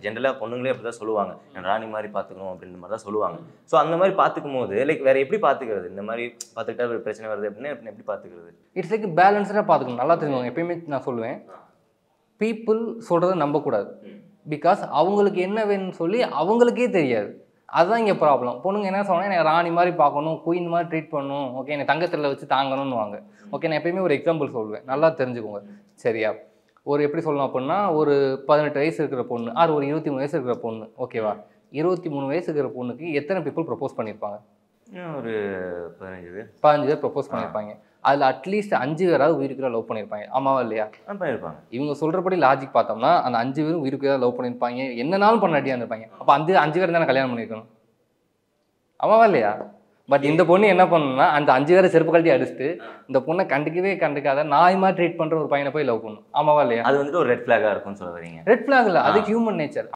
ஜென்ரலாக பொண்ணுங்களே அப்படி தான் சொல்லுவாங்க நான் ராணி மாதிரி பார்த்துக்கணும் அப்படின்ற மாதிரி தான் சொல்லுவாங்க ஸோ அந்த மாதிரி பார்த்துக்கும் போது லைக் வேற எப்படி பார்த்துக்கிறது இந்த மாதிரி பார்த்துக்கிட்டா ஒரு பிரச்சனை வருது அப்படின்னா எப்படி- எப்படி பார்த்துக்கிறது இட்ஸ் லைக் பேலன்ஸ்டாக பார்த்துக்கணும் நல்லா தெரிஞ்சுக்கோங்க எப்பயுமே நான் சொல்லுவேன் பீப்புள் சொல்கிறத நம்பக்கூடாது பிகாஸ் அவங்களுக்கு என்ன வேணும்னு சொல்லி அவங்களுக்கே தெரியாது அதுதான் இங்கே ப்ராப்ளம் பொண்ணுங்க என்ன சொன்னா எனக்கு ராணி மாதிரி பார்க்கணும் குயின் மாதிரி ட்ரீட் பண்ணணும் ஓகே என்னை தங்கத்தில் வச்சு தாங்கணும்னு வாங்க ஓகே நான் எப்பயுமே ஒரு எக்ஸாம்பிள் சொல்லுவேன் நல்லா தெரிஞ்சுக்கோங்க சரியா ஒரு எப்படி சொல்லணும் அப்படின்னா ஒரு பதினெட்டு வயசு இருக்கிற பொண்ணு ஆறு ஒரு இருபத்தி மூணு வயசு இருக்கிற பொண்ணு ஓகேவா இருபத்தி மூணு வயசு இருக்கிற பொண்ணுக்கு எத்தனை பீப்புள் ப்ரப்போஸ் பண்ணியிருப்பாங்க இன்னும் ஒரு பதினஞ்சு பேர் பதினஞ்சு பேர் ப்ரப்போஸ் பண்ணியிருப்பாங்க அதில் அட்லீஸ்ட் அஞ்சு பேராவது உயிருக்குற லவ் பண்ணியிருப்பாங்க ஆமாவா இல்லையா ஆ, பண்ணியிருப்பாங்க இவங்க சொல்றபடி லாஜிக் பார்த்தோம்னா அந்த அஞ்சு பேரும் உயிருக்கு தான் லவ் பண்ணியிருப்பாங்க என்னனாலும் பண்ணாட்டியா இருந்திருப்பாங்க அப்போ அஞ்சு அஞ்சு பேர் தானே கல்யாணம் பண்ணியிருக்கணும் ஆமாவா இல்லையா பட் இந்த பொண்ணு என்ன பண்ணுன்னா அந்த அஞ்சு பேரை செருப்பு கழட்டி அடிச்சுட்டு இந்த பொண்ணை கண்டுக்கவே கண்டுக்காத நாய் மாதிரி ட்ரீட் பண்ற ஒரு பையனை போய் லவ் பண்ணும் ஆமாவா இல்லையா அது வந்துட்டு ஒரு ரெட் ஃபிளாகாக இருக்கும்னு சொல்ல வரீங்க ரெட் ஃபிளாக் இல்லை அது ஹியூமன் நேச்சர்